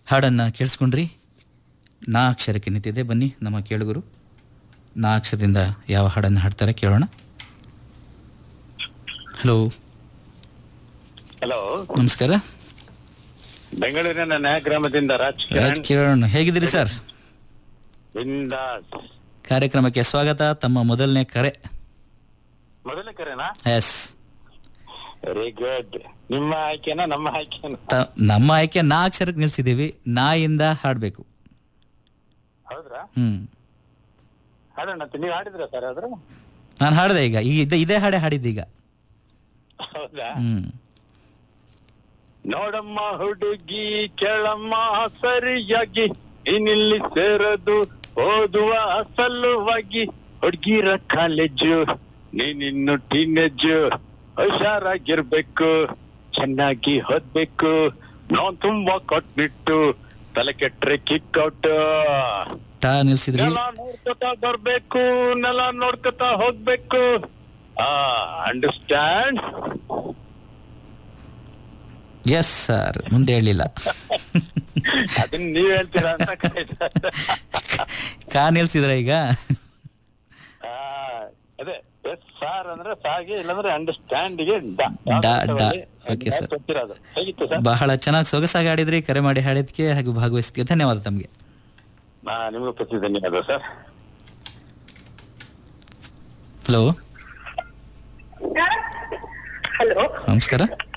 ಹಾಡನ್ನು ಕೇಳಿಸ್ಕೊಂಡ್ರಿ ನಾ ಅಕ್ಷರಕ್ಕೆ ನಿಂತಿದೆ ಬನ್ನಿ ನಮ್ಮ ಕೇಳುಗರು ನಾ ಅಕ್ಷರದಿಂದ ಯಾವ ಹಾಡನ್ನು ಹಾಡ್ತಾರೆ ಕೇಳೋಣ ಹಲೋ ಹಲೋ ನಮಸ್ಕಾರ ಬೆಂಗಳೂರಿನ ನ್ಯಾಯಗ್ರಾಮದಿಂದ ರಾಜ್ ರಾಜ್ ಕಿರಣ್ ಹೇಗಿದ್ದೀರಿ ಸರ್ ಬಿಂದಾಸ್ ಕಾರ್ಯಕ್ರಮಕ್ಕೆ ಸ್ವಾಗತ ತಮ್ಮ ಮೊದಲನೇ ಕರೆ ಮೊದಲ ಕರೆನಾ ಎಸ್ ವೆರಿ ಗುಡ್ ನಿಮ್ಮ ಆಯ್ಕೆನಾ ನಮ್ಮ ಆಯ್ಕೆನಾ ತ- ನಮ್ಮ ಆಯ್ಕೆ ನಾ ಅಕ್ಷರಕ್ಕೆ ನಿಲ್ಸಿದ್ದೀವಿ ನಾಯಿಂದ ಹಾಡಬೇಕು ಹೌದ್ರಾ ಹ್ಮ್ ಹಾಡೋಣ ನೀವು ಹಾಡಿದ್ರ ಸರ್ ಆದ್ರ ನಾನು ಹಾಡಿದೆ ಈಗ ಈಗ ಇದೇ ಇದೇ ಹಾಡೆ ಹಾಡಿದ್ದೀಗ ಹೌದಾ ಹ್ಮ್ ನೋಡಮ್ಮ ಹುಡುಗಿ ಕೇಳಮ್ಮ ಸರಿಯಾಗಿ ಇನ್ನಿಲ್ಲಿ ಸೇರೋದು ಓದುವ ಸಲುವಾಗಿ ಹುಡುಗಿರ ಕಾಲೇಜು ನೀನಿನ್ನು ಟೀನೇಜು ಹುಷಾರಾಗಿರ್ಬೇಕು ಚೆನ್ನಾಗಿ ಓದ್ಬೇಕು ನಾನ್ ತುಂಬಾ ಕೊಟ್ಬಿಟ್ಟು ತಲೆ ಕೆಟ್ರೆ ಕಿಕ್ ಔಟ್ ಟಾ ನಿಲ್ಸಿದ್ರಿ ನೆಲ ನೋಡ್ಕೊತಾ ಬರ್ಬೇಕು ನೆಲ ನೋಡ್ಕೊತಾ ಹೋಗ್ಬೇಕು ಆ ಅಂಡರ್ಸ್ಟ್ಯಾಂಡ್ ಎಸ್ ಸರ್ ಮುಂದೆ ಹೇಳಿಲ್ಲ ಅದನ್ನ ನೀವ್ ಹೇಳ್ತೀರಾ ಅಂತ ಕಾಯ್ತಾ ಇದ್ದೆ. ಕಾ ನಿಲ್ಸಿದ್ರ ಈಗ ಆ, ಅದೇ ಎಸ್ ಸಾರ್ ಅಂದ್ರೆ ಸಾಗೆ ಇಲ್ಲಾಂದ್ರೆ ಅಂಡರ್ಸ್ಟ್ಯಾಂಡ್ ಗೆ ಡ ಡ, ಡ. Okay, sir. ಗೊತ್ತಿರೋದು ಹೇಗಿತ್ತು ಸರ್ ಬಹಳ ಚೆನ್ನಾಗಿ ಸೊಗಸಾಗಿ ಆಡಿದ್ರಿ ಕರೆ ಮಾಡಿ ಹಾಡಿದ್ಕೆ ಹಾಗೂ ಭಾಗವಹಿಸಿದ್ಕೆ ಧನ್ಯವಾದ ತಮಗೆ ನಾ ನಿಮ್ಗೂ ಪ್ರತಿ ಧನ್ಯವಾದ ಸರ್ ಹಲೋ ಹಲೋ ನಮಸ್ಕಾರ